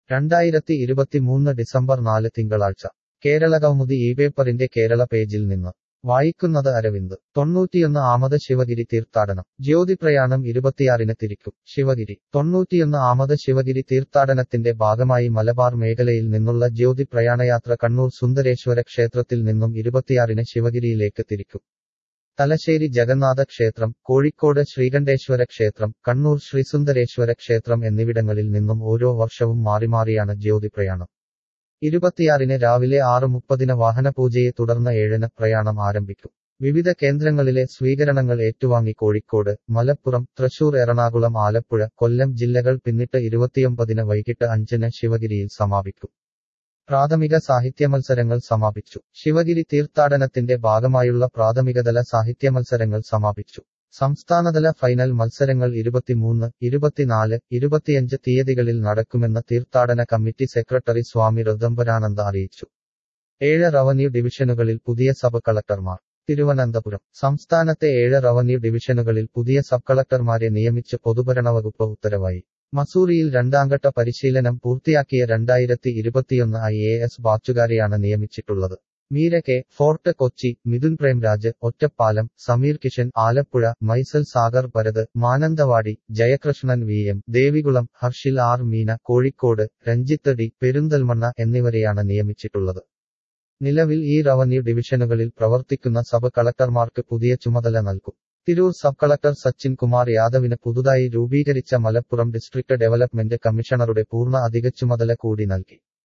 രണ്ടായിരത്തി ഇരുപത്തിമൂന്ന് ഡിസംബർ നാല് തിങ്കളാഴ്ച കേരള കൗമുദി ഈ പേപ്പറിന്റെ കേരള പേജിൽ നിന്ന് വായിക്കുന്നത് അരവിന്ദ് തൊണ്ണൂറ്റിയൊന്ന് ആമത് ശിവഗിരി തീർത്ഥാടനം ജ്യോതിപ്രയാണം ഇരുപത്തിയാറിന് തിരിക്കും ശിവഗിരി തൊണ്ണൂറ്റിയൊന്ന് ആമത് ശിവഗിരി തീർത്ഥാടനത്തിന്റെ ഭാഗമായി മലബാർ മേഖലയിൽ നിന്നുള്ള ജ്യോതി പ്രയാണയാത്ര കണ്ണൂർ സുന്ദരേശ്വര ക്ഷേത്രത്തിൽ നിന്നും ഇരുപത്തിയാറിന് ശിവഗിരിയിലേക്ക് തിരിക്കും തലശ്ശേരി ജഗന്നാഥ ക്ഷേത്രം കോഴിക്കോട് ശ്രീകണ്ഠേശ്വര ക്ഷേത്രം കണ്ണൂർ ശ്രീസുന്ദരേശ്വര ക്ഷേത്രം എന്നിവിടങ്ങളിൽ നിന്നും ഓരോ വർഷവും മാറിമാറിയാണ് ജ്യോതിപ്രയാണം ഇരുപത്തിയാറിന് രാവിലെ ആറ് മുപ്പതിന് വാഹനപൂജയെ തുടർന്ന് ഏഴിന് പ്രയാണം ആരംഭിക്കും വിവിധ കേന്ദ്രങ്ങളിലെ സ്വീകരണങ്ങൾ ഏറ്റുവാങ്ങി കോഴിക്കോട് മലപ്പുറം തൃശൂർ എറണാകുളം ആലപ്പുഴ കൊല്ലം ജില്ലകൾ പിന്നിട്ട് ഇരുപത്തിയൊമ്പതിന് വൈകിട്ട് അഞ്ചിന് ശിവഗിരിയിൽ സമാപിക്കും പ്രാഥമിക സാഹിത്യ മത്സരങ്ങൾ സമാപിച്ചു ശിവഗിരി തീർത്ഥാടനത്തിന്റെ ഭാഗമായുള്ള പ്രാഥമികതല സാഹിത്യ മത്സരങ്ങൾ സമാപിച്ചു സംസ്ഥാനതല ഫൈനൽ മത്സരങ്ങൾ ഇരുപത്തിമൂന്ന് ഇരുപത്തിനാല് ഇരുപത്തിയഞ്ച് തീയതികളിൽ നടക്കുമെന്ന് തീർത്ഥാടന കമ്മിറ്റി സെക്രട്ടറി സ്വാമി ഋദംബരാനന്ദ അറിയിച്ചു ഏഴ് റവന്യൂ ഡിവിഷനുകളിൽ പുതിയ സബ് കളക്ടർമാർ തിരുവനന്തപുരം സംസ്ഥാനത്തെ ഏഴ് റവന്യൂ ഡിവിഷനുകളിൽ പുതിയ സബ് കളക്ടർമാരെ നിയമിച്ച് പൊതുഭരണവകുപ്പ് ഉത്തരവായി മസൂറിയിൽ രണ്ടാംഘട്ട പരിശീലനം പൂർത്തിയാക്കിയ രണ്ടായിരത്തി ഇരുപത്തിയൊന്ന് ഐ എ എസ് ബാച്ചുകാരെയാണ് നിയമിച്ചിട്ടുള്ളത് Meera K Fort Kochi Mithun Premraj Ottapalam Sameer Kishan Alappuzha Mysel Sagar Bharat Mananthavady Jayakrishnan V M Devikulam Harshil R Meena Kozhikode Ranjith D Perinthalmanna എന്നിവരെയാണ് നിയമിച്ചിട്ടുള്ളത് നിലവിൽ ഈ റവന്യൂ ഡിവിഷനുകളിൽ പ്രവർത്തിക്കുന്ന സബ് കളക്ടർമാർക്ക് പുതിയ ചുമതല നൽകും തിരൂർ സബ് കളക്ടർ സച്ചിൻ കുമാർ യാദവിന് പുതുതായി രൂപീകരിച്ച മലപ്പുറം ഡിസ്ട്രിക്ട് ഡെവലപ്മെന്റ് കമ്മീഷണറുടെ പൂർണ്ണ അധിക ചുമതല കൂടി നൽകി